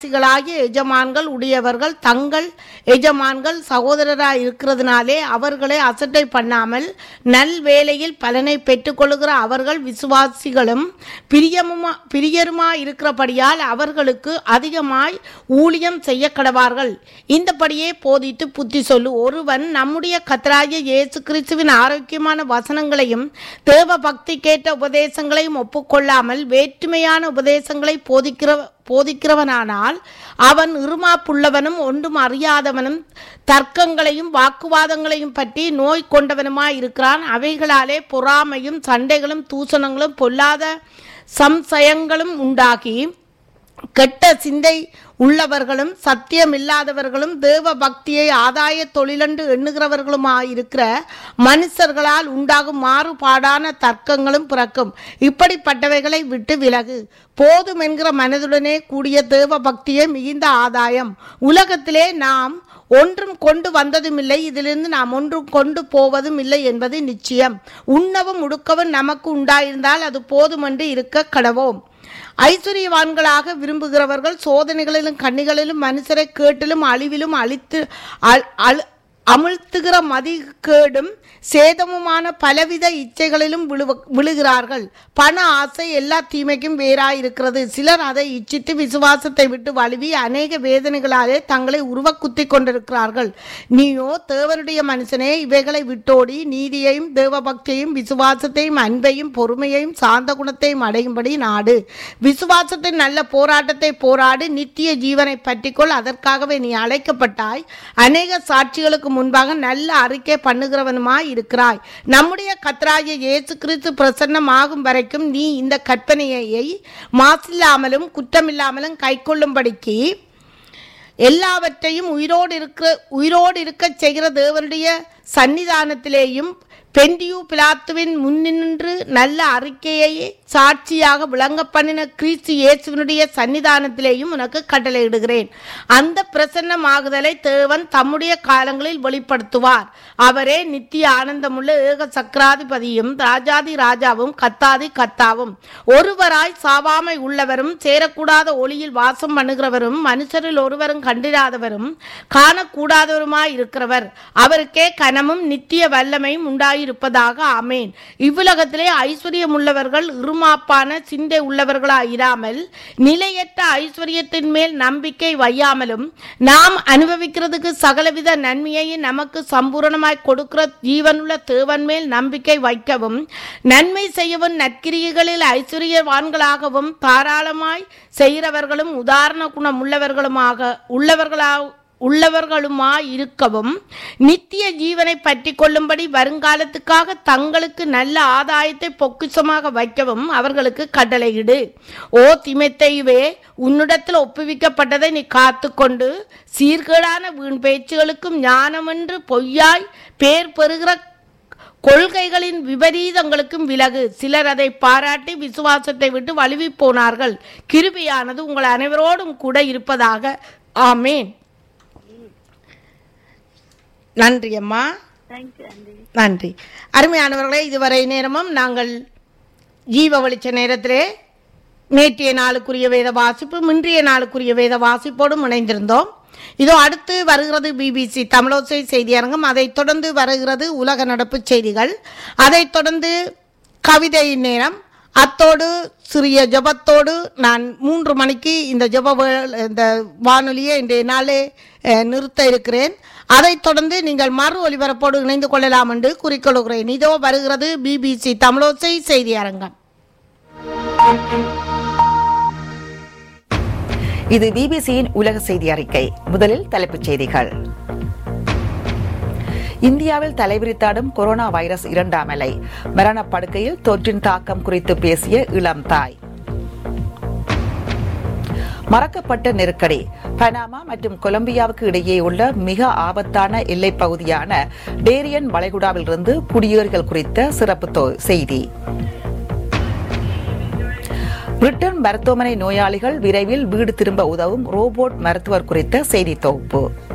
விசுவாசிகளாகிய எஜமான்கள் உடையவர்கள் தங்கள் எஜமான்கள் சகோதரராய் இருக்கிறதுனாலே அவர்களை அசட்டை பண்ணாமல் நல் வேலையில் பலனை பெற்றுக்கொள்கிற அவர்கள் விசுவாசிகளும் பிரியமுமா பிரியருமா இருக்கிறபடியால் அவர்களுக்கு அதிகமாய் ஊழியம் செய்ய கடவார்கள் இந்தபடியே போதித்து புத்தி சொல்லு ஒருவன் நம்முடைய கத்தராகிய இயேசு கிறிஸ்துவின் ஆரோக்கியமான வசனங்களையும் தேவ பக்திக்கேற்ற உபதேசங்களையும் ஒப்புக்கொள்ளாமல் வேற்றுமையான உபதேசங்களை போதிக்கிற போதிக்கிறவனானால் அவன் இருமாப்புள்ளவனும் ஒன்றும் அறியாதவனும் தர்க்கங்களையும் வாக்குவாதங்களையும் பற்றி நோய் கொண்டவனுமாய் இருக்கிறான் அவைகளாலே பொறாமையும் சண்டைகளும் தூசணங்களும் பொல்லாத சம்சயங்களும் உண்டாகி கெட்ட சிந்தை உள்ளவர்களும் சத்தியமில்லாதவர்களும் தேவ பக்தியை ஆதாய தொழிலென்று எண்ணுகிறவர்களுமாயிருக்கிற மனுஷர்களால் உண்டாகும் மாறுபாடான தர்க்கங்களும் பிறக்கும் இப்படிப்பட்டவைகளை விட்டு விலகு போதும் என்கிற மனதுடனே கூடிய தேவ பக்தியே மிகுந்த ஆதாயம் உலகத்திலே நாம் ஒன்றும் கொண்டு வந்ததும் இல்லை இதிலிருந்து நாம் ஒன்றும் கொண்டு போவதும் இல்லை என்பது நிச்சயம் உண்ணவும் உடுக்கவும் நமக்கு உண்டாயிருந்தால் அது போதுமென்று இருக்க கடவோம் ஐஸ்வர்யவான்களாக விரும்புகிறவர்கள் சோதனைகளிலும் கண்ணிகளிலும் மனுஷரை கேட்டிலும் அழிவிலும் அழித்து அழ்- அழு- அமிழ்த்துகிற மதிகேடும் சேதமுமான பலவித இச்சைகளிலும் விழுவ விழுகிறார்கள் பண ஆசை எல்லா தீமைக்கும் வேறாய் இருக்கிறது சிலர் அதை இச்சித்து விசுவாசத்தை விட்டு வழுவி அநேக வேதனைகளாலே தங்களை உருவக்குத்தி கொண்டிருக்கிறார்கள் நீயோ தேவனுடைய மனுஷனே இவைகளை விட்டோடி நீதியையும் தேவபக்தியையும் விசுவாசத்தையும் அன்பையும் பொறுமையையும் சாந்த குணத்தையும் அடையும்படி நாடு விசுவாசத்தின் நல்ல போராட்டத்தை போராடு நித்திய ஜீவனை பற்றிக்கொள் அதற்காகவே நீ அழைக்கப்பட்டாய் அநேக சாட்சிகளுக்கு முன்பாக நல்ல அறிக்கை பண்ணுகிறவனுமாய் இருக்கிறாய் நம்முடைய கத்ராய இயேசு கிறிஸ்து பிரசன்னமாகும் வரைக்கும் நீ இந்த கற்பனையை மாசில்லாமலும் குற்றமில்லாமலும் கைக்கொள்ளும்படிக்கு எல்லாவற்றையும் உயிரோடு இருக்க உயிரோடு இருக்கச் செய்கிற தேவனுடைய சன்னிதானத்திலேயும் பெண்டியு பிலாத்துவின் முன்னின்று நல்ல அறிக்கையை சாட்சியாக விளங்க பண்ணின கிறிஸ்து இயேசுவினுடைய சன்னிதானத்திலேயும் உனக்கு கட்டளையிடுகிறேன் அந்த பிரசன்னமாகுதலை தேவன் தம்முடைய காலங்களில் வெளிப்படுத்துவார் அவரே நித்திய ஆனந்தமுள்ள ஏக சக்கராதிபதியும் ராஜாதி ராஜாவும் கத்தாதி கத்தாவும் ஒருவராய் சாவாமை உள்ளவரும் சேரக்கூடாத ஒளியில் வாசம் பண்ணுகிறவரும் மனுஷரில் ஒருவரும் கண்டிராதவரும் காணக்கூடாதவருமாய் இருக்கிறவர் அவருக்கே கனமும் நித்திய வல்லமையும் உண்டாயிருப்பதாக ஆமேன் இவ்வுலகத்திலே ஐஸ்வர்யம் உள்ளவர்கள் இருமாப்பான சிந்தை உள்ளவர்களாயிராமல் நிலையற்ற ஐஸ்வர்யத்தின் மேல் நம்பிக்கை வையாமலும் நாம் அனுபவிக்கிறதுக்கு சகலவித நன்மையை நமக்கு சம்பூரணமாய் கொடுக்கிற ஜீவனுள்ள தேவன் மேல் நம்பிக்கை வைக்கவும் நன்மை செய்யவும் நற்கிரியைகளில் ஐஸ்வர்யவான்களாகவும் தாராளமாய் செய்கிறவர்களும் உதாரண குணம் உள்ளவர்களுமாக உள்ளவர்களா உள்ளவர்களுமாய் இருக்கவும் நித்திய ஜீவனை பற்றி கொள்ளும்படி வருங்காலத்துக்காக தங்களுக்கு நல்ல ஆதாயத்தை பொக்கிஷமாக வைக்கவும் அவர்களுக்கு கட்டளையிடு ஓ திமெத்தையுவே உன்னிடத்தில் ஒப்புவிக்கப்பட்டதை நீ காத்துக்கொண்டு சீர்கேடான வீண் பேச்சுகளுக்கும் ஞானமென்று பொய்யாய் பேர் பெறுகிற கொள்கைகளின் விபரீதங்களுக்கும் விலகு சிலர் அதை பாராட்டி விசுவாசத்தை விட்டு வழுவி போனார்கள் கிருபியானது உங்கள் அனைவரோடும் கூட இருப்பதாக ஆமேன் நன்றி அம்மா தேங்க்யூ ஆண்டி நன்றி அருமையானவர்களே இதுவரை நேரமும் நாங்கள் ஜீவ வெளிச்ச நேரத்திலே நேற்றைய நாளுக்குரிய வேத வாசிப்பு இன்றைய நாளுக்குரிய வேத வாசிப்போடும் இணைந்திருந்தோம் இதோ அடுத்து வருகிறது பிபிசி தமிழோசை செய்தியரங்கம் அதைத் தொடர்ந்து வருகிறது உலக நடப்பு செய்திகள் அதைத் தொடர்ந்து கவிதை நேரம் அத்தோடு சிறிய ஜெபத்தோடு நான் மூன்று மணிக்கு இந்த ஜெப வே- இந்த வானொலியை இன்றைய நாளே அஹ், நிறுத்த இருக்கிறேன் அதைத் தொடர்ந்து நீங்கள் மறு ஒலிபரப்போடு இணைந்து கொள்ளலாம் என்று குறிக்கொள்கிறேன் இதோ வருகிறது பிபிசி தமிழோசை செய்தி அரங்கம் இது பிபிசியின் உலக செய்தி அறிக்கை முதலில் தலைப்புச் செய்திகள் இந்தியாவில் தலைவிரித்தாடும் கொரோனா வைரஸ் இரண்டாம் அலை மரணப்படுக்கையில் தொற்றின் தாக்கம் குறித்து பேசிய இளம் தாய் மறக்கப்பட்ட நெருக்கடி பனாமா மற்றும் கொலம்பியாவுக்கு இடையே உள்ள மிக ஆபத்தான எல்லைப் பகுதியான டேரியன் வளைகுடாவிலிருந்து குடியேறிகள் குறித்த சிறப்பு தொ- செய்தி பிரிட்டன் மருத்துவமனை நோயாளிகள் விரைவில் வீடு திரும்ப உதவும் ரோபோட் மருத்துவர் குறித்த செய்தி தொகுப்பு